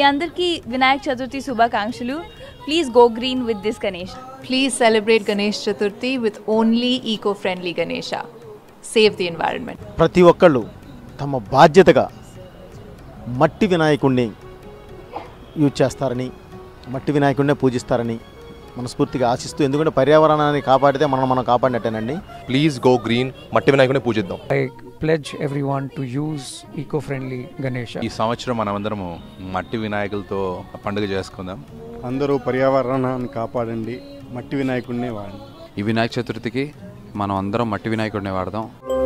అందరికీ వినాయక చతుర్థి శుభాకాంక్షలు please go green with this Ganesh Please celebrate Ganesh Chaturthi with only eco friendly Ganesha. Save the environment. ప్రతి ఒక్కళ్ళు తమ బాధ్యతగా మట్టి వినాయకుడిని యూజ్ చేస్తారని మట్టి వినాయకుడినే పూజిస్తారని మనస్ఫూర్తిగా ఆశిస్తూ ఎందుకంటే పర్యావరణాన్ని కాపాడితే మనం మనం కాపాడినట్టేనండి ప్లీజ్ గో గ్రీన్ మట్టి వినాయకుడిని పూజిద్దాం I pledge everyone to use eco-friendly Ganesha. ఈ సంవత్సరం మనమందరము మట్టి వినాయకులతో పండుగ చేసుకుందాం అందరూ పర్యావరణాన్ని కాపాడండి మట్టి వినాయకుడినే వాడండి ఈ వినాయక చతుర్థికి మనం అందరం మట్టి వినాయకుడిని వాడదాం